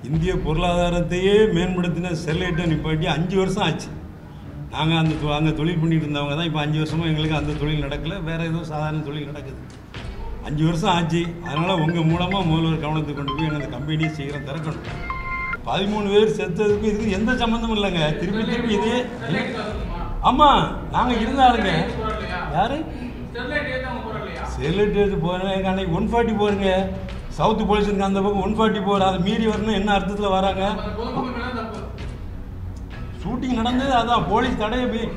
இந்திய பொருளாதாரத்தையே மேம்படுத்தின ஸ்டெர்லைட்டை நிப்பாட்டி அஞ்சு வருஷம் ஆச்சு நாங்கள் அந்த தொ- அங்கே தொழில் பண்ணிட்டு இருந்தவங்க தான் இப்போ அஞ்சு வருஷமாக எங்களுக்கு அந்த தொழில் நடக்கல வேறு ஏதோ சாதாரண தொழில் நடக்குது அஞ்சு வருஷம் ஆச்சு அதனால் உங்கள் மூலமாக முதல்வர் கவனத்துக்கு கொண்டு போய் அந்த கம்பெனியை சீக்கிரம் திறக்கணும் பதிமூணு பேர் செத்ததுக்கு இதுக்கு எந்த சம்மந்தமும் இல்லைங்க திருப்பி திருப்பி இதே ஆமாம் நாங்கள் இருந்த ஆளுங்க யாரு ஸ்டெர்லைட் எடுத்து போகிறேன் எங்கள் அன்னைக்கு ஒன் ஃபார்ட்டி போகிறேங்க சவுத் போலீஸுக்கு அந்த பக்கம் ஒன் ஃபார்ட்டி போகிற அதை மீறி வரணும் என்ன அர்த்தத்தில் வராங்க ஷூட்டிங் நடந்தது அதான் போலீஸ் தடையை போய்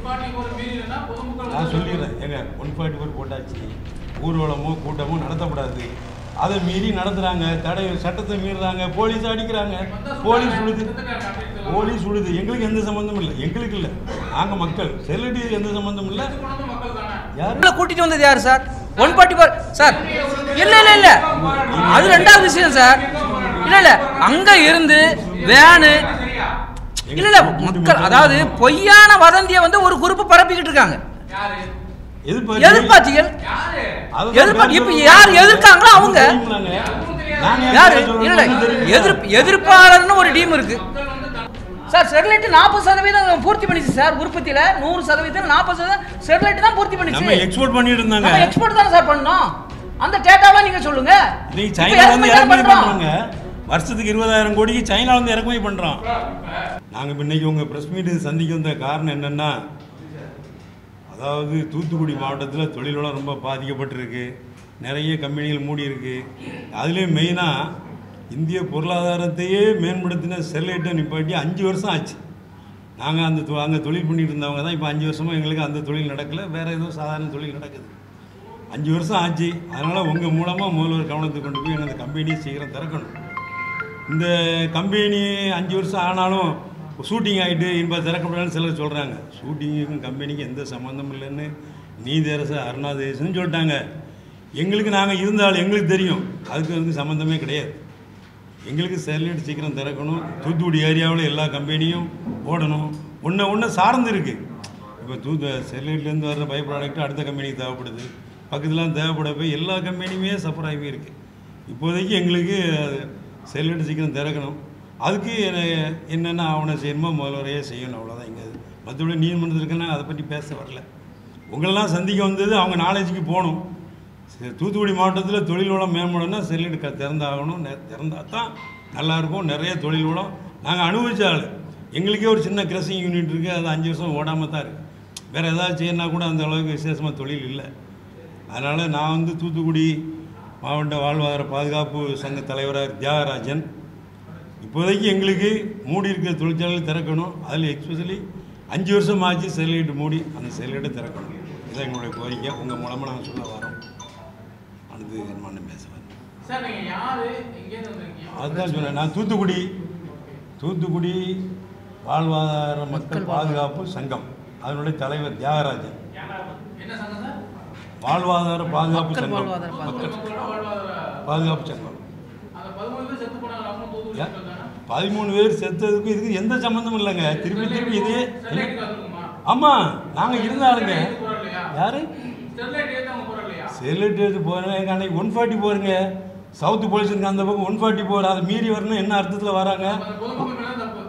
நான் சொல்லிடுறேன் ஏங்க ஒன் ஃபார்ட்டி ஃபோர் போட்டாச்சு ஊர்வலமோ கூட்டமோ நடத்தக்கூடாது அதை மீறி நடத்துகிறாங்க தடை சட்டத்தை மீறுறாங்க போலீஸ் அடிக்கிறாங்க போலீஸ் விழுது போலீஸ் விழுது எங்களுக்கு எந்த சம்மந்தமும் இல்லை எங்களுக்கு இல்லை நாங்கள் மக்கள் செல்லிட்டி எந்த சம்மந்தமும் இல்லை யாரு உள்ள கூட்டிட்டு வந்தது யார் sir one forty four sir இல்ல இல்ல இல்ல அது ரெண்டாவது விஷயம் சார் இல்ல இல்ல அங்க இருந்து வேனு இல்ல இல்ல மக்கள் அதாவது பொய்யான வதந்தியை வந்து ஒரு குரூப் பரப்பிக்கிட்டு இருக்காங்க எதிர்பார்த்து எதிர்பார்த்திகள் அதுதான் எதிர்பார்த்து இப்ப பேர் யார் சொல்லுங்க. எதிர்க்காங்களோ அவங்க தெரியுங்களாங்க? நாங்க ஏன் யாரு பேர் சொல்லணும்? இல்ல ஒண்ணும் தெரியல. எதிர்ப்பு எதிர்ப்பாளர்னு ஒரு டீம் இருக்கு சார் ஸ்டெர்லைட் நாற்பது சதவீதம் பூர்த்தி பண்ணிச்சு சார் உற்பத்தியில நூறு சதவீதம் நாற்பது சதவீதம் ஸ்டெர்லைட் தான் பூர்த்தி நம்ம பண்ணிச்சு எக்ஸ்போர்ட் பண்ணிட்டு இருந்தாங்க நம்ம எக்ஸ்போர்ட் தானே சார் பண்ணோம் அந்த டேட்டாவெல்லாம் நீங்க சொல்லுங்க நீ இப்ப சைனால இருந்து இறக்குமதி இறக்குமதி தானே பண்றோம். பண்றாங்க வருஷத்துக்கு இருபதாயிரம் கோடிக்கு சைனால இருந்து இறக்குமதி பண்றோம் நாங்க இப்ப இன்னைக்கு உங்க பிரஸ் மீட் சந்திக்க வந்த காரணம் என்னன்னா அதாவது தூத்துக்குடி மாவட்டத்தில் தொழிலோட ரொம்ப பாதிக்கப்பட்டிருக்கு நிறைய கம்பெனிகள் மூடி இருக்கு அதுலேயும் மெயினாக இந்திய பொருளாதாரத்தையே மேம்படுத்தின ஸ்டெர்லைட்டை நிப்பாட்டி அஞ்சு வருஷம் ஆச்சு நாங்கள் அந்த தொ- அங்கே தொழில் பண்ணிட்டு இருந்தவங்க தான் இப்போ அஞ்சு வருஷமாக எங்களுக்கு அந்த தொழில் நடக்கல வேறு ஏதோ சாதாரண தொழில் நடக்குது அஞ்சு வருஷம் ஆச்சு அதனால் உங்கள் மூலமாக முதல்வர் கவனத்துக்கு கொண்டு போய் அந்த கம்பெனியை சீக்கிரம் திறக்கணும் இந்த கம்பெனி அஞ்சு வருஷம் ஆனாலும் ஷூட்டிங் ஆகிட்டு இப்போ திறக்கப்படாதுன்னு சிலர் சொல்கிறாங்க ஷூட்டிங்குக்கும் கம்பெனிக்கும் எந்த சம்மந்தமும் இல்லைன்னு நீதியரசு அருணாதேசன் சொல்லிட்டாங்க எங்களுக்கு நாங்கள் இருந்தாலும் எங்களுக்கு தெரியும் அதுக்கு வந்து சம்மந்தமே கிடையாது எங்களுக்கு ஸ்டெர்லைட் சீக்கிரம் திறக்கணும் தூத்துக்குடி ஏரியாவில் எல்லா கம்பெனியும் ஓடணும் ஒன்று ஒன்று சார்ந்து இருக்குது இப்போ தூத்து ஸ்டெர்லைட்லேருந்து வர்ற பை ப்ராடக்ட் அடுத்த கம்பெனிக்கு தேவைப்படுது பக்கத்துலாம் தேவைப்பட போய் எல்லா கம்பெனியுமே சஃபர் ஆகி இருக்குது இப்போதைக்கு எங்களுக்கு ஸ்டெர்லைட் சீக்கிரம் திறக்கணும் அதுக்கு என்ன- என்னென்ன ஆவணம் செய்யணுமோ முதல்வரையே செய்யணும் அவ்வளோதான் இங்கே மற்றபடி நீதிமன்றத்தில் இருக்குன்னா அதை பற்றி பேச வரல உங்களெல்லாம் சந்திக்க வந்தது அவங்க நாலேஜுக்கு போகணும் சரி, தூத்துக்குடி மாவட்டத்தில் தொழில் வளம் மேம்படணும்னா செல்லிட்டு க திறந்தாகணும் நெ- திறந்தா தான் நல்லாயிருக்கும் நிறைய தொழில் வளம் நாங்கள் அனுபவிச்ச ஆள் எங்களுக்கே ஒரு சின்ன கிரசிங் யூனிட் இருக்குது அது அஞ்சு வருஷம் ஓடாமல் தான் இருக்குது வேறு ஏதாவது செய்யணும்னா கூட அந்த அளவுக்கு விசேஷமாக தொழில் இல்லை அதனால் நான் வந்து தூத்துக்குடி மாவட்ட வாழ்வாதார பாதுகாப்பு சங்க தலைவராக தியாகராஜன் இப்போதைக்கு எங்களுக்கு மூடி இருக்கிற தொழிற்சாலைகள் திறக்கணும் அதில் எக்ஸ்பெஷலி அஞ்சு வருஷம் ஆச்சு செல்லைட்டு மூடி அந்த செல்லைட்டை திறக்கணும் இதான் எங்களுடைய கோரிக்கை உங்கள் மூலமாக நாங்கள் சொல்ல வரோம் அடுத்து என்ன பேசுவேன் சார் நீங்க யாரு எங்கேருந்து வந்திருக்கீங்க அதுதான் சொன்னேன் நான் தூத்துக்குடி தூத்துக்குடி வாழ்வாதார மக்கள் பாதுகாப்பு சங்கம் அதனுடைய தலைவர் தியாகராஜன் என்ன சங்கம் சார் வாழ்வாதார பாதுகாப்பு மக்கள் சங்கம் வாழ்வாதார மக்கள் மக்களோட வாழ்வாதார பாதுகாப்பு சங்கம் அந்த பதிமூணு பேர் செத்து போனாங்க அப்புறம் தூத்துக்குடி ஏன்? வந்தாங்க பதிமூணு பேர் செத்ததுக்கு இதுக்கு எந்த சம்மந்தமும் இல்லைங்க திருப்பி திருப்பி இதே ஸ்டெர்லைட் வந்துருக்குமா ஆமாம் நாங்கள் இருந்த ஆளுங்க போறோம் இல்லையா யாரு ஸ்டெர்லைட் ஏத்த அவங்க போறோம் இல்லையா செல்லிட்டு எடுத்து போகிறேன் எங்கள் அன்னைக்கு ஒன் ஃபார்ட்டி போகிறேங்க சவுத் போலீஸுக்கு அந்த பக்கம் ஒன் ஃபார்ட்டி போகிற அதை மீறி வரணும் என்ன அர்த்தத்தில் வராங்க அந்த பொதுமக்கள் மேல தப்பு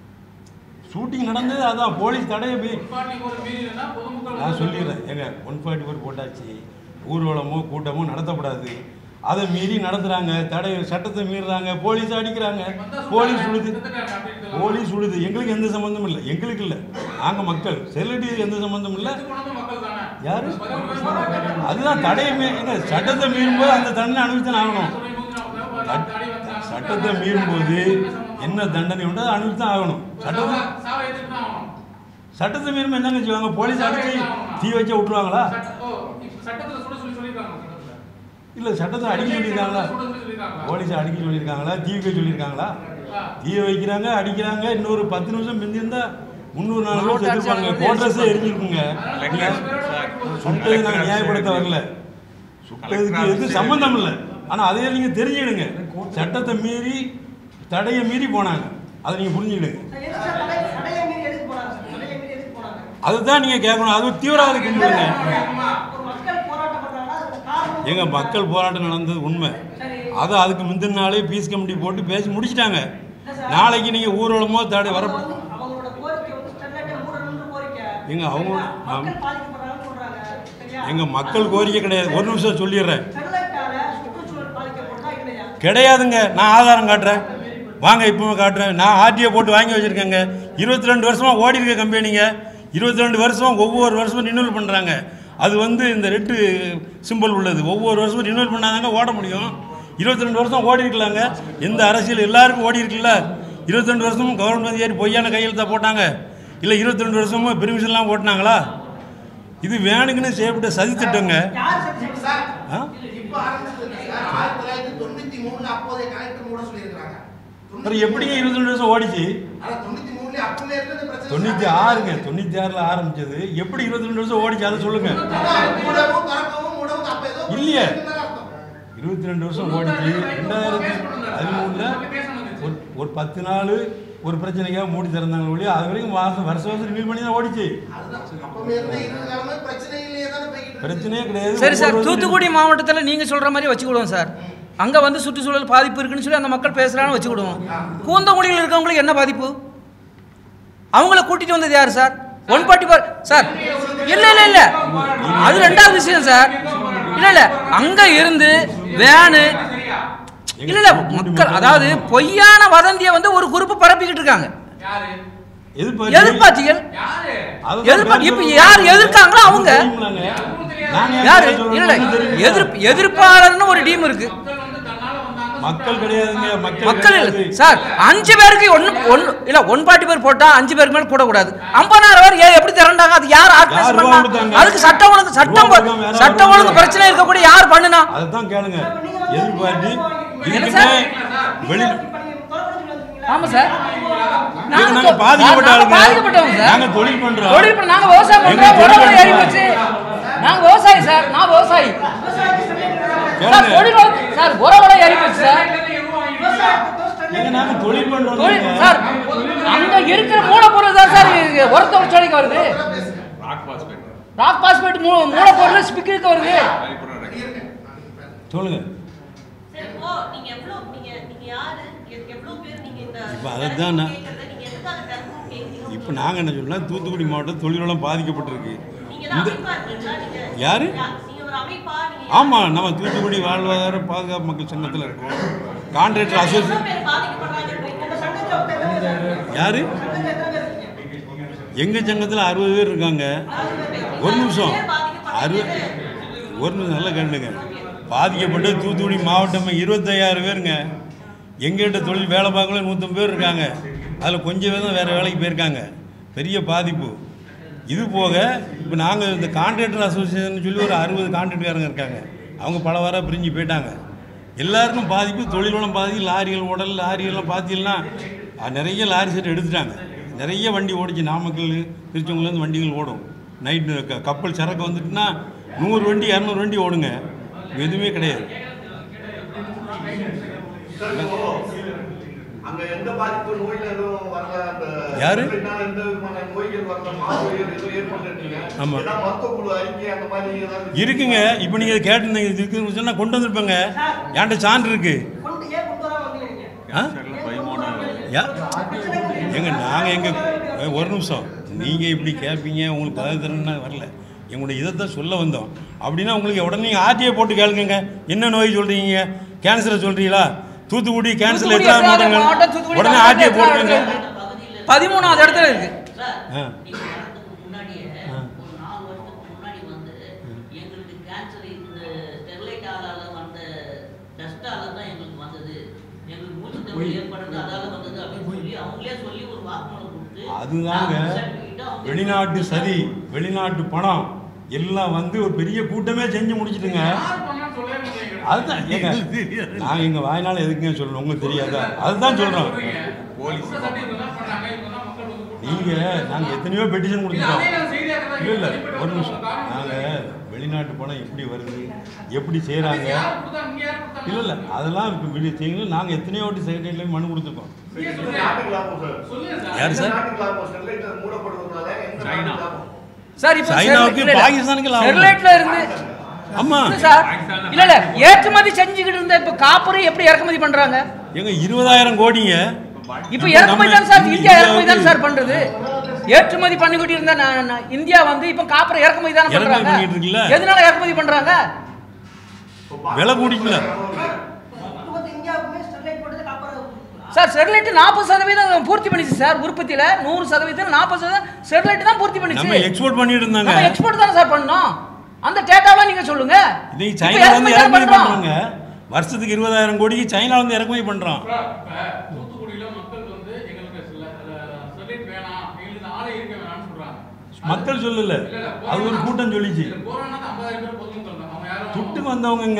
ஷூட்டிங் நடந்தது அதான் போலீஸ் தடையை போய் பாட்டி போற மீறினா பொதுமக்கள் நான் சொல்லிடுறேன் ஏங்க ஒன் ஃபார்ட்டி ஃபோர் போட்டாச்சு ஊர்வலமோ கூட்டமோ நடத்தக்கூடாது அதை மீறி நடத்துகிறாங்க தடை சட்டத்தை மீறுறாங்க போலீஸ் அடிக்கிறாங்க போலீஸ் விழுது போலீஸ் விழுது எங்களுக்கு எந்த சம்மந்தமும் இல்லை எங்களுக்கு இல்லை நாங்கள் மக்கள் செல்லிட்டி எந்த சம்மந்தமும் இல்லை மக்கள் தானே யாரு பதிமூணு பேர் போறாங்க. அதுதான் தடையை மீ எங்க சட்டத்தை மீறும்போது அந்த தண்டனை அனுபவித்தான் ஆகணும் துணை மூன்று நாற்பது தாடி வந்தாங்க. சட்டத்தை மீறும்போது என்ன தண்டனை உண்டோ அதை அனுபவித்தான் ஆகணும் சட்டத்தை சாவ- சாவ ஏத்துட்டு தான் ஆகணும். சட்டத்தை மீறும் என்னங்க செய்வாங்க போலீஸ் அடிச்சு தீ வச்ச விட்டுருவாங்களா சட்ட- ஓ, இப்ப சட்டத்துல சுட சொல்லி சொல்லிருக்காங்க சட்டத்துல. இல்லை சட்டத்தை அடிக்க சொல்லியிருக்காங்களா சுட சொல்லி சொல்லிருக்காங்களா? போலீஸ் அடிக்க சொல்லியிருக்காங்களா தீ வைக்க சொல்லியிருக்காங்களா ஆ. தீய வைக்கிறாங்க அடிக்கிறாங்க இன்னொரு பத்து நிமிஷம் மிந்திருந்தா முந்நூறு நாலு பேர் மாவட்ட செத்துருப்பாங்க ஆட்சியாளர் கோட்ரஸே எரிஞ்சிருக்குங்க நீங்க சுட்டதுக்கு நான் நியாயப்படுத்த வரல சுட்டதுக்கு எதுவும் சம்மந்தம் இல்லை ஆனால் அதையே நீங்கள் தெரிஞ்சுக்கிடுங்க சட்டத்தை மீறி தடையை மீறி போனாங்க அதை நீங்கள் புரிஞ்சுக்கிடுங்க தடையை மீறி எதுக்கு போனாங்க சார்? தடையை மீறி எதுக்கு போனாங்க? அதுதான் நீங்கள் கேட்கணும் அது தீவிரவாத கும்பலுங்க ஒரு மக்கள் போராட்டம் பண்றாங்கன்னா அதுக்கு காரணம் எங்க மக்கள் போராட்டம் நடந்தது உண்மை சரி. அதை அதுக்கு முந்தின நாளே பீஸ் கமிட்டி போட்டு பேசி முடிச்சிட்டாங்க சார். நாளைக்கு நீங்கள் ஊர்வலமோ தடை வர அவங்க வந்து- அவங்களோட கோரிக்கை வந்து ஸ்டெர்லைட்டை மூடணும்னு கோரிக்கை. எங்க அவங்க மக்கள் பாதிக்கப்படுறாங்கன்னு சொல்றாங்க. சரியா? எங்கள் மக்கள் கோரிக்கை கிடையாது ஒரு நிமிஷம் சொல்லிடுறேன் ஸ்டெர்லைட்டால சுற்றுச்சூழல் பாதிக்கப்படுறதா இல்லையா கிடையாதுங்க நான் ஆதாரம் காட்டுறேன் வாங்க இப்போவே காட்டுறேன் நான் ஆர்டிஓ போட்டு வாங்கி வச்சுருக்கேங்க இருபத்தி ரெண்டு வருஷமாக ஓடி இருக்க கம்பெனிங்க இருபத்தி ரெண்டு வருஷம் ஒவ்வொரு வருஷமும் ரினியூவல் பண்ணுறாங்க அது வந்து இந்த ரெட்டு சிம்பிள் உள்ளது ஒவ்வொரு வருஷமும் ரினியூவல் பண்ணாதாங்க ஓட முடியும் இருபத்தி ரெண்டு வருஷம் ஓடி இருக்கலாங்க எந்த அரசியல் எல்லாருக்கும் ஓடி இருக்குல்ல இருபத்தி ரெண்டு வருஷமும் கவர்மெண்ட் ஏறி பொய்யான கையெழுத்தா போட்டாங்க இல்லை இருபத்தி ரெண்டு வருஷமும் பெர்மிஷன்லாம் ஓட்டினாங்களா இது வேணுங்கன்னு செய்யப்பட்ட சதி திட்டங்க யார் சரி செய்யணும் சார், ஆ இப்ப ஆரம்பிச்சதுங்க சார். ஆயிரத்தி தொள்ளாயிரத்தி தொண்ணூத்தி மூணுல அப்போதைய கலெக்டர் கூட சொல்லியிருக்காங்க. அப்புறம் எப்படிங்க இருபத்தி ரெண்டு வருஷம் ஓடிச்சு ஆனா தொண்ணூத்தி மூணுலயே அப்பவே இருந்த இந்த பிரச்சனை தொண்ணூற்றி start ஆறுங்க தொண்ணூற்றி ஆறில் ஆரம்பிச்சது எப்படி இருபத்தி ரெண்டு வருஷம் ஓடிச்சு அதை சொல்லுங்க அதான் மூடவும் திறக்கவும் மூடவும் அப்ப ஏதோ இல்லையே. இருக்குன்னு அர்த்தம். இருபத்தி ரெண்டு வருஷம் ஓடிச்சு ரெண்டாயிரத்தி பதிமூணில் ஒரு ஒரு பத்து நாள் ஒரு பிரச்சனைக்காக மூடி திறந்தாங்க ஒழிய அது வரைக்கும் மாதம் வருஷம் வருஷம் ரிவீல் பண்ணி தான் ஓடிச்சு அதுதான் அப்பவே இருந்த இருபது காலமே பிரச்சனையிலேயே தானே போய்கிட்டு இருக்கு. பிரச்சனையே கிடையாது சரி சார் ஒவ்வொரு தூத்துக்குடி மாவட்டத்தில் நீங்கள் சொல்கிற மாதிரி வச்சுக்கிடுவோம் சார் அங்கே வந்து சுற்றுச்சூழல் பாதிப்பு இருக்குன்னு சொல்லி அந்த மக்கள் பேசுகிறான்னு வச்சுக்கிடுவோம் கூந்தங்குடியில் இருக்கவங்களுக்கு என்ன பாதிப்பு அவங்கள கூட்டிட்டு வந்தது யார் sir one forty four sir இல்லை இல்லை இல்லை அது ரெண்டாவது விஷயம் சார் இல்லை இல்லை அங்கே இருந்து வேனு இல்லை இல்லை மக்கள் அதாவது பொய்யான வதந்தியை வந்து ஒரு குரூப் பரப்பிக்கிட்டு இருக்காங்க யாரு எதிர்ப்பு எதிர்பார்த்திகள் யாரு அதுதான் எதிர்ப்பா- பேர் இப்ப சொல்லுங்க. யார் எதிர்க்காங்களோ அவங்க. தெரியுமில்லைங்க. நாங்க ஏன் யாரு பேர் சொல்றோம்னு இல்ல தெரியுமில்ல? எதிர்ப்பு எதிர்ப்பாளர்னு ஒரு டீம் இருக்கு மக்கள் வந்து தன்னால வந்தாங்க மக்கள் கிடையாதுங்க மக்கள் மக்கள் கிடையாது. இல்ல சார் அஞ்சு பேருக்கு ஒன்னு ஒன்னு இல்ல ஒன் பார்ட்டி பேர் போட்டா அஞ்சு பேருக்கு மேல போடக்கூடாது ஐம்பதாயிரம் பேர் ஏன் எப்படி திரண்டாங்க அது யார் ஆர்கனைஸ் யார் பண்ணா கொடுத்தாங்க? அதுக்கு சட்டம் ஒழுங்கு சட்டம் ரூபா கொடுக்காம யாராவது சட்டம் ஒழுங்கு கொடுத்தாங்க? பிரச்சனை இருக்கக்கூடிய யார் பண்ணுனா அதைத்தான் கேளுங்க எதிர்பார்த்து என்ன இதுக்குன்னே சார்? வெளி இப்ப நீங்க தொலைபேசியில் வந்திருக்கீங்களா? ஆமா சார் இதுக்கு நாங்க நாங்க பாதிக்கப்பட்ட நாங்க ஆளுங்க. பாதிக்கப்பட்டவங்க சார் நாங்க தொழில் பண்றோம். தொழில் பண்ண- நாங்க விவசாயம் எங்க பண்றோம் தொழில் உரம் ஏறி பண்றோம். போச்சு நாங்க விவசாயி சார் நான் விவசாயி சார் கேளுங்க. தொழில் வள- சார் உரம் விலை ஏறி போச்சு சார் விவசாயத்துக்கும் ஸ்டெர்லைட் ஏங்க நாங்க தொழில் பண்றோம் தொழில் சார் அங்க இருக்கிற மூலப்பொருள் தான் சார் இது உரத்த தொழிற்சாலைக்கு வருது ராக் பாஸ்பேட் மூ மூலப்பொருள் ஸ்பிக்கிற்கு வருது சொல்லுங்க சரி, இப்போ நீங்க எவ்வளவு நீங்க நீங்க யாரு எ- எவ்வளவு பேர் நீங்க இந்த இப்ப அதைத்தான் நான்- கேக்குறத நீங்க எதுக்காக திறக்கணும்னு கேக்குறீங்க? இப்போ நாங்கள் என்ன சொல்லலாம் தூத்துக்குடி மாவட்டம் தொழிலோളം பாதிக்கப்பட்டிருக்கு நீங்க தான் இந்த அமைப்பா இருக்கீங்களா? நீங்க யாரு? யா- நீங்க ஒரு அமைப்பா நீங்க ஆமாம் நம்ம தூத்துக்குடி வாழ்வாதார பாதுகாப்பு மக்கள் சங்கத்தில் இருக்கோம் கான்ட்ராக்டர் எவ்வளவு அசோசியேஷன் பேர் பாதிக்கப்படுறாங்கன்றீங்க? உங்க சங்கத்துல மொத்தம் எத்தனை பேர் இருக்காங்க? யாரு சங்கத்துல எத்தனை பேர் இருக்கீங்க? எங்கள் சங்கத்தில் அறுபது பேர் இருக்காங்க ஒரு நிமிஷம் அறுபது ஒரு நிமிஷம் நல்லா கேளுங்க பாதிக்கப்பட்டு தூத்துக்குடி மாவட்டம் இருபத்தையாயிரம் பேருங்க எங்ககிட்ட தொழில் வேலை பார்க்கல நூற்றம்பது பேர் இருக்காங்க அதில் கொஞ்சம் பேர் தான் வேறு வேலைக்கு போயிருக்காங்க பெரிய பாதிப்பு இது போக இப்போ நாங்கள் இந்த கான்ட்ராக்டர் அசோசியேஷன் சொல்லி ஒரு அறுபது கான்ட்ராக்டர்காரங்க இருக்காங்க அவங்க பல வாரம் பிரிஞ்சு போயிட்டாங்க எல்லாருக்கும் பாதிப்பு தொழிலோட பாதிப்பு லாரிகள் உடல் லாரிகள்லாம் பார்த்தீங்கன்னா அஹ், நிறைய லாரி செட் எடுத்துட்டாங்க நிறைய வண்டி ஓடிச்சு நாமக்கல் திருச்செங்கோலேருந்து வண்டிகள் ஓடும் நைட்டு க கப்பல் சரக்கு வந்துட்டுனா நூறு வண்டி இரநூறு வண்டி ஓடுங்க எதுவுமே கிடையாது அங்க எந்த பாதிப்பு நோயில எதுவும் வரல அந்த யாரு? இதனால எந்த விதமான நோய்கள் வரல மாசுகள் எதுவும் ஏற்பட்டிருக்கீங்க ஆமா. ஏதாவது மருத்துவ குழு அறிக்கை அந்த மாதிரி ஏதாவது இருக்குங்க இப்போ நீங்கள் கேட்டிருந்தீங்க இது இருக்குன்னு சொன்னால் கொண்டு வந்திருப்பேங்க என்கிட்ட சான்று இருக்கு கொண்டு ஏன் கொண்டு வராம வந்தீங்க நீங்க? ஆ ஏன் கொண்டு வராம வந்தீங்க? யா பிரச்சனை கொண்டு எங்க நாங்கள் எங்கள் ஒரு நிமிஷம் நீங்கள் இப்படி கேட்பீங்க உங்களுக்கு பதில் தரணும்னா வரல எங்களுடைய இதைத்தான் சொல்ல வந்தோம் அப்படின்னா உங்களுக்கு உடனே நீங்கள் ஆர்டிஐ போட்டு கேளுங்க என்ன நோய் சொல்கிறீங்க கேன்சரை சொல்கிறீங்களா தூத்துக்குடி கேன்சர் தூத்துக்குடி எத்தனை எத்தனாவது மாவட்டங்கள் மாவட்டம், தூத்துக்குடி உடனே மாவட்டம் ஆர்டிஐ எத்தனாவது போட்டுருங்க பகுதியில பதிமூணாவது இடத்துல இருக்கு சார், ஆ. நீங்க வரதுக்கு முன்னாடியே ஆ. ஒரு நாலு வருஷத்துக்கு முன்னாடி வந்து எங்களுக்கு கேன்சர் இந்த ஸ்டெர்லைட் ஆளால வந்த டஸ்டால தான் எங்களுக்கு வந்தது எங்களுக்கு மூச்சு திணறல் ஏற்படுது அதால வந்தது அப்படின்னு சொல்லி அவங்களே சொல்லி ஒரு வாக்குமூலம் கொடுத்து அதுதாங்க நாங்க certificate அவங்க வெளிநாட்டு சதி வெளிநாட்டு பணம் எல்லாம் வந்து ஒரு பெரிய கூட்டமே செஞ்சு முடிச்சிட்டுங்க யார் பண்ணான்னு சொல்லவே மாட்டேங்கிறீங்க. அதுதான் ஏங்க நாங்கள் எங்கள் வாய்னால எதுக்குங்க சொல்லணும் உங்களுக்கு தெரியாதா அதுதான் சொல்கிறோம் சொல்றீங்க. குற்றம் சாட்டி இவங்க தான் பண்ணாங்க, இவங்க தான் மக்கள் வந்து கூட்டிட்டு நீங்கள் நாங்கள் எத்தனையோ பெட்டிஷன் இது கொடுத்துட்டோம் அதே நான் செய்தியாக்க தான் இல்லை இல்லை வெளிப்பட்டு ஒரு நிமிஷம் வந்த காரணம் நாங்கள் வெளிநாட்டு பணம் எப்படி வருது எப்படி இது செய்கிறாங்க யார் கொடுத்தா, இங்க யார் கொடுத்தாங்க? இல்லை இல்லை அதெல்லாம் இப்போ வீடியோ செய்யணும் நாங்கள் எத்தனையோ வாட்டி செக்ரட்டரியிலையும் மனு கொடுத்துருக்கோம் நீங்க எந்த சொல்லுங்க. நாட்டுக்கு லாபம் சார் சொல்லுங்க சார். யார் எந்த சார் நாட்டுக்கு லாபம் ஸ்டெர்லைட் மூடப்படுவதனால எந்த நாட்டுக்கு லாபம் சார் இப்போ சைனாவுக்கு, ஸ்டெர்லைட் இல்ல, இல்ல. பாகிஸ்தானுக்கு லாபம். ஸ்டெர்லைட்ல இருந்து ஆமாம் இல்ல சார் இல்ல இல்ல ஏற்றுமதி செஞ்சுக்கிட்டு இருந்த இப்ப காப்பரை எப்படி இறக்குமதி பண்றாங்க எங்க இருபதாயிரம் கோடிங்க இப்ப நம்ம- இறக்குமதி தான் சார் நம்ம இந்தியா இறக்குமதி தான் இந்தியாவுக்கு- சார் பண்றது ஏற்றுமதி பண்ணிக்கிட்டு இருந்த நா- நா- இந்தியா வந்து இப்ப காப்பரை இறக்குமதி தானே இறக்குமதி பண்றாங்க பண்ணிட்டு இருக்குல்ல? எதனால இறக்குமதி பண்றாங்க விலை கூடிக்கல ஒட்டுமொத்த இந்தியாவுக்குமே ஸ்டெர்லைட் போட்டது காப்பர் கொடுக்கலாம். சார் ஸ்டெர்லைட் நாற்பது சதவீதம் பூர்த்தி பண்ணிச்சு சார் உற்பத்தியில நூறு சதவீதம் நாற்பது சதவீதம் ஸ்டெர்லைட் தான் பூர்த்தி நம்ம பண்ணிச்சு எக்ஸ்போர்ட் பண்ணிட்டு இருந்தாங்க நம்ம எக்ஸ்போர்ட் தானே சார் பண்ணோம் அந்த டேட்டாவெல்லாம் நீங்க சொல்லுங்க இன்னைக்கு இப்ப சைனா வந்து இறக்குமதி இறக்குமதி தானே பண்றோம். பண்றாங்க வருஷத்துக்கு இருபதாயிரம் கோடிக்கு சைனா வந்து இறக்குமதி பண்றோம் இப்ப இப்ப தூத்துக்குடியில மக்கள் வந்து எங்களுக்கு சில- சில ஸ்டெர்லைட் வேணாம் எங்களுக்கு ஆளே இருக்க வேணாம்னு சொல்றாங்க மக்கள் சொல்லல இல்ல, இல்ல, அது ஒரு கூட்டம் சொல்லிச்சு இல்ல, கொரோனா தான் 50,000 பேர் பொதுமக்கள் தான். அவங்க யாரும் சுட்டுக்கு வந்தவங்க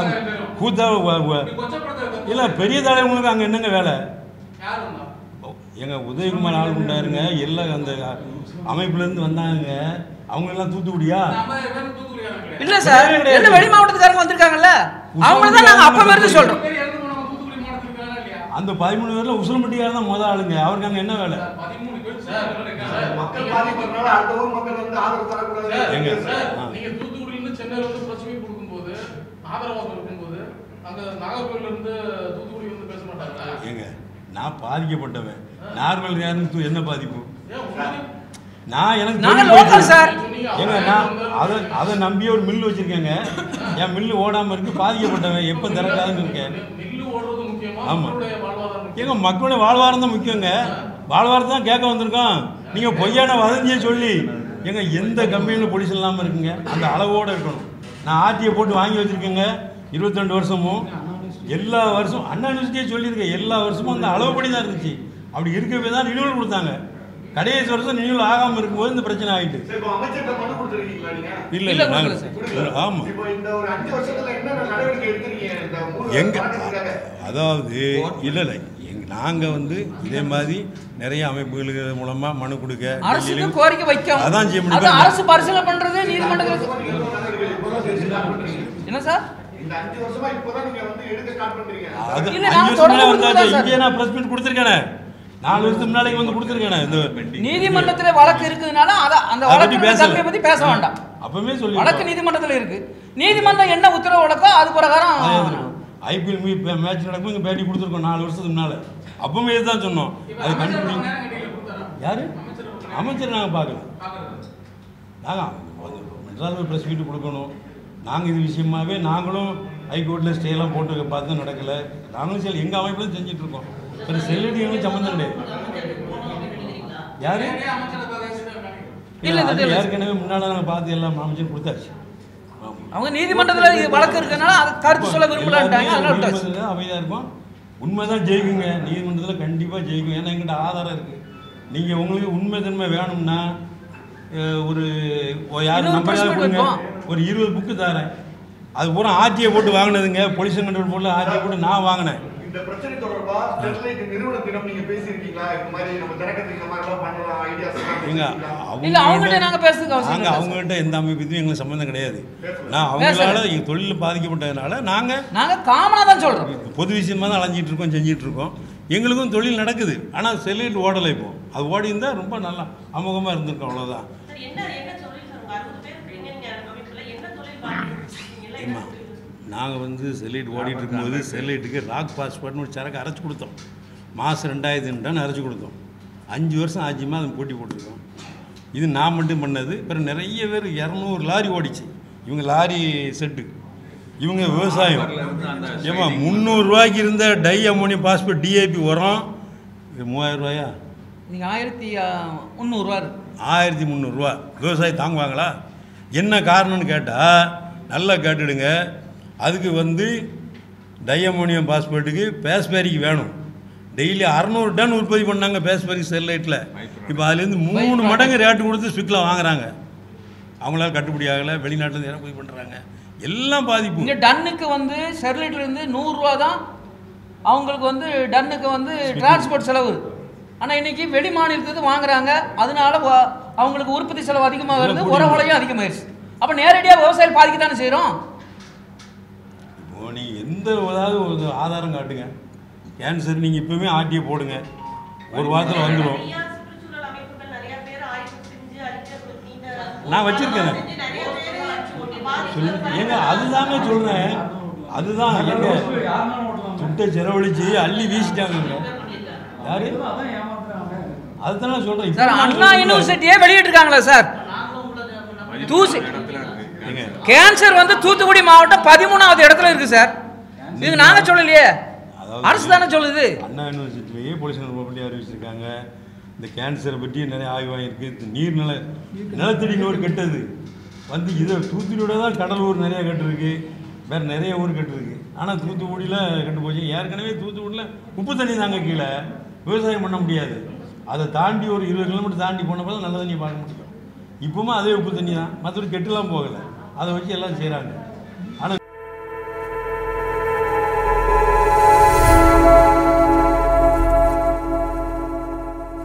கூத்தா வ- வ- இப்படி கொச்சப்படுத்துறது இல்ல பெரிய தலைவங்களுக்கு அங்க என்னங்க வேலை யார் வந்தா? எங்க உதயகுமார் ஆள் கொண்டாருங்க எல்லாம் அந்த அமைப்புல இருந்து வந்தாங்க அவங்க எல்லாம் தூத்துக்குடியா அந்த 50,000 பேர் தூத்துக்குடிக்காரங்க கிடையாது. இல்ல சார் கிடையாது. எல்லாம் வெளி மாவட்டத்துக்காரங்க வந்திருக்காங்கல்ல அவங்கள தான் நாங்க அப்ப இருந்து சொல்றோம் பேர் இறந்து போனவங்க தூத்துக்குடி மாவட்டத்துல இருக்காங்களா இல்லையா? அந்த பதிமூணு பேர்ல உசிலம்பட்டியார் தான் முத ஆளுங்க அவருக்கு அங்க என்ன வேலை சார், 13 பேர் தூத்துக்குடியில இருக்காங்க. மக்கள் பாதிக்கிறதுனால அடுத்த ஊர் மக்கள் வந்து ஆதரவு தரக்கூடாது எங்க? சார், ஆ. நீங்க தூத்துக்குடியில இருந்து சென்னையில வந்து பிரஸ் மீட் கொடுக்கும்போது ஆதரவாக இருக்கும்போது அங்க நாகர்கோவில்ல இருந்து தூத்துக்குடி வந்து பேச மாட்டாங்களா ஏங்க நான் பாதிக்கப்பட்டவன் நார்மல் யாருக்கு என்ன பாதிப்பு ஏன் உங்களுக்கு நான் எனக்கு நாங்க தொழில் local போச்சு. சார். ஏங்க நான் அதை அதை நம்பியே ஒரு மில்லு வச்சிருக்கேங்க என் மில்லு ஓடாம இருக்கு பாதிக்கப்பட்டவன் எப்போ திறக்காதுன்னு இருக்கேன் மில்லு ஓடுறது முக்கியமா ஆமா. மக்களுடைய வாழ்வாதாரம் முக்கியமா? ஏங்க மக்களுடைய வாழ்வாரம் தான் முக்கியங்க வாழ்வாரத்தை தான் கேட்க வந்திருக்கோம் நீங்க பொய்யான வதந்தியை சொல்லி ஏங்க எந்த கம்பெனியில் பொலிஸ் இல்லாமல் இருக்குங்க அந்த அளவோட இருக்கணும் நான் ஆர்டியை போட்டு வாங்கி வச்சிருக்கேங்க இருபத்தி ரெண்டு வருஷமும் எல்லா வருஷம் அண்ணா யூனிவர்சிட்டியே சொல்லியிருக்கேன் எல்லா வருஷமும் அந்த அளவுபடி தான் இருந்துச்சு அப்படி இருக்கவே தான் நினைவுகள் கொடுத்தாங்க கடைசி வருஷம் நினைவுகள் ஆகாமல் இருக்கும்போது இந்த பிரச்சனை ஆயிட்டு சரி, இப்போ அமைச்சர்கிட்ட மனு கொடுத்திருக்கீங்களா நீங்க இல்ல இல்ல, இல்ல கொடுக்கல நாங்கள் ஆமாம் இப்போ இந்த ஒரு அஞ்சு வருஷத்துல என்னென்ன நடவடிக்கை எடுத்திருக்கீங்க இந்த மூணு எங்க மாநிலத்துக்காக? அதாவது இல்லை இல்லை எங் நாங்கள் வந்து இதே மாதிரி நிறைய அமைப்புகளுக்கு மூலமா மனு கொடுக்க அரசுக்கு டெல்லியிலும் கோரிக்கை வைக்கும் அதான் செய்ய அது முடியும். அரசு பரிசீலனை பண்றது நீதிமன்றத்துக்கு எவ்வளவு நடவடிக்கை இப்போதான் செஞ்சு start பண்றீங்க? என்ன சார் இந்த அஞ்சு வருஷமா இப்போதான் நீங்க வந்து எடுக்க ஸ்டார்ட் பண்றீங்க அது இல்ல, அஞ்சு நான் வருஷம் முன்னாடி தொடர்ந்து வந்தாச்சு கொடுத்துருக்கேன் இங்கே நான் ப்ரெஸ் மீட் கொடுத்துருக்கேனே நாலு வருஷத்துக்கு முன்னாடி வந்து கொடுத்துருக்கேனே இந்த நீதிமன்றத்துல வழக்கு இருக்குதுனால அத அந்த அதை பத்தி வழக்கு பேசல. தன்மையை பத்தி பேச வேண்டாம் அப்பவே சொல்லி வழக்கு நீதிமன்றத்துல இருக்கு நீதிமன்றம் என்ன உத்தரவு வழக்கோ அது பிரகாரம் ஐபிஎல் மேட்ச் நடக்கும் இங்கே பேட்டி கொடுத்துருக்கோம் நாலு வருஷத்துக்கு முன்னால அப்பவுமே இதுதான் சொன்னோம் இப்ப அது அமைச்சர் கண்டுபிடி ரொம்ப நேரம் கட்டில கொடுத்தாரா? யாரு அமைச்சர் ரொம்ப நேரம் அமைச்சர் நாங்கள் பார்க்கல பார்க்கறது. நாங்கள் மெட்ராஸில் ப்ரெஸ் மீட்டு கொடுக்கணும் நாங்கள் இது விஷயமாவே நாங்களும் ஹைகோர்ட்டில் ஸ்டேலாம் போட்டு பார்த்து நடக்கலை நாங்களும் சரி எங்கள் அமைப்பில் செஞ்சுட்டு இருக்கோம் சரி செல்லுடி எங்களுக்கு சம்மந்தம் கிடையாது யாரு நேரடியா அமைச்சரை பார்த்து தான் இருக்காங்க. இல்ல, இல்ல, அது இல்ல. ஏற்கனவே முன்னால நாங்கள் பார்த்து எல்லாம் அமைச்சர் கொடுத்தாச்சு ஆமா. அவங்க நீதிமன்றத்துல இது வழக்கு இருக்கனால அதை கருத்து சொல்ல விரும்பலான்ட்டாங்க அதனால விட்டாச்சு நீதிமன்றத்துல அமைதியா இருக்கும் உண்மைதான் ஜெயிக்குங்க நீதிமன்றத்தில் கண்டிப்பாக ஜெயிக்கும் ஏன்னா எங்கிட்ட ஆதாரம் இருக்கு நீங்கள் உங்களுக்கு உண்மை தன்மை வேணும்னா அஹ், ஒரு ஒரு யார் இருபது நம்பர் press meet கொடுங்க வைப்போம். ஒரு இருபது புக்கு தரேன் அது பூரா ஆர்டிஐ போட்டு வாங்கினதுங்க பொலிஸ் கண்ட்ரோல் போட்டு ஆர்டிஐ போட்டு நான் வாங்கினேன் இந்த பிரச்சனை தொடர்பா ஸ்டெர்லைட் நிறுவன தினம் நீங்க பேசியிருக்கீங்களா இந்த மாதிரி நம்ம திறக்கிறதுக்கு இந்த மாதிரி எல்லாம் பண்ணலாம் ஐடியாஸ் ஏங்க இல்ல அவங்ககிட்ட நாங்க பேசுறதுக்கு அவசியம் நாங்கள் இல்லை அவங்ககிட்ட எந்த அமைப்புக்கும் எங்களுக்கு சம்மந்தம் கிடையாது நான் அவங்களால எங்கள் தொழில் பாதிக்கப்பட்டதுனால நாங்கள் நாங்க காமனா தான் சொல்றோம் பொது விஷயமா தான் அலைஞ்சிட்டு இருக்கோம் செஞ்சிட்டு இருக்கோம் எங்களுக்கும் தொழில் நடக்குது ஆனால் செல்லிட்டு ஓடலை இப்போ அது ஓடி இருந்தால் ரொம்ப நல்லா அமோகமாக இருந்திருக்கும் அவ்வளோதான் சார் என்ன என்ன தொழில் சார் உங்க அறுபது பேர் இருக்கீங்க நீங்க அமைப்புல என்ன தொழில் பார்த்துருக்கீங்க ஏம்மா நாங்கள் வந்து செல்லைட் ஓடிட்டு இருக்கும்போது செல்லைட்டுக்கு ராக் பாஸ்போர்ட்னு ஒரு சரக்கு அரைச்சி கொடுத்தோம் மாதம் ரெண்டாயிரத்தி டன் அரைச்சி கொடுத்தோம் அஞ்சு வருஷம் ஆச்சுமா அதை போட்டி போட்டிருக்கோம் இது நான் மட்டும் பண்ணது அப்புறம் நிறைய பேர் இரநூறு லாரி ஓடிச்சு இவங்க லாரி செட்டு இவங்க விவசாயம் ஏம்மா முந்நூறுரூவாய்க்கு இருந்த டை அமோனியம் பாஸ்போர்ட் டிஏபி உரம் இது மூவாயிரம் ரூபாயா நீங்க ஆயிரத்தி முந்நூறுரூவா இருக்கு ஆயிரத்தி முந்நூறுரூவா விவசாயி தாங்குவாங்களா என்ன காரணம்னு கேட்டால் நல்லா கேட்டுடுங்க அதுக்கு வந்து டையமோனியம் பாஸ்பேட்டுக்கு பேஸ்பேரிக்கு வேணும் டெய்லி அறநூறு டன் உற்பத்தி பண்ணாங்க பேஸ்பேரி ஸ்டெர்லைட்டில் இப்போ அதுலேருந்து மூணு மடங்கு ரேட்டு கொடுத்து ஸ்விக்கில் வாங்குறாங்க அவங்களால கட்டுப்படி ஆகலை வெளிநாட்டில் இறக்குமதி பண்ணுறாங்க எல்லாம் பாதிப்பு இங்க டன்னுக்கு வந்து ஸ்டெர்லைட்ல இருந்து நூறுரூவா தான் அவங்களுக்கு வந்து டன்னுக்கு வந்து டிரான்ஸ்போர்ட் செலவு ஆனா இன்னைக்கு வெளி மாநிலத்துக்கு வாங்குறாங்க அதனால வ- அவங்களுக்கு உற்பத்தி செலவு அதிகமாக வருது உர விலையும் அதிகமாயிருச்சு அப்ப நேரடியா விவசாயிகள் பாதிக்கத்தானே செய்றோம் இப்போ நீங்கள் எந்த ஏதாவது ஒரு ஆதாரம் காட்டுங்க கேன்சர் நீங்கள் இப்போவுமே ஆட்டியை போடுங்க ஒரு வாரத்தில் வந்துடும் நிறைய சுற்றுச்சூழல் அமைப்புகள் நிறைய பேர் ஆய்வு செஞ்சு அறிக்கை கொடுத்து இந்த நான் வச்சிருக்கேன். செஞ்சு நிறைய பேர் சொல்லுங்க ஏங்க அதுதாங்க சொல்றேன் அதுதான் எங்க துட்டை செலவழிச்சு அள்ளி வீசிட்டாங்க யாரு அதுதானே சொல்றேன் சார் இப்ப அண்ணா நான் யூனிவர்சிட்டியே வெளியிட்டிருக்காங்களா சார் நாங்களும் உங்களை தூசி ஏங்க, கேன்சர் வந்து தூத்துக்குடி மாவட்டம் பதிமூணாவது இடத்துல இருக்கு சார் இது நாங்க சொல்லலையே அதாவது அரசு தானே சொல்லுது அண்ணா யூனிவர்சிட்டிலேயே பொலிஷன் பண்ணி அறிவிச்சிருக்காங்க இந்த கேன்சரை பற்றி நிறைய ஆய்வாயிருக்கு இந்த நீர்நில நிலத்தடி நோர் கெட்டது வந்து இதை தூத்துக்குடியோட தான் கடலூர் நிறைய கட்டிருக்கு வேறு நிறைய ஊர் கட்டிருக்கு ஆனால் தூத்துக்குடியில் கட்டு போச்சு ஏற்கனவே தூத்துக்குடியில் உப்பு தண்ணி தாங்க கீழே விவசாயம் பண்ண முடியாது அதை தாண்டி ஒரு இருபது கிலோமீட்டர் தாண்டி போனப்போ தான் நல்ல தண்ணியை பார்க்க முடியும் இப்போவும் அதே உப்பு தண்ணி தான் மற்றபடி கெட்டுலாம் போகலை அதை வச்சு எல்லாம் செய்கிறாங்க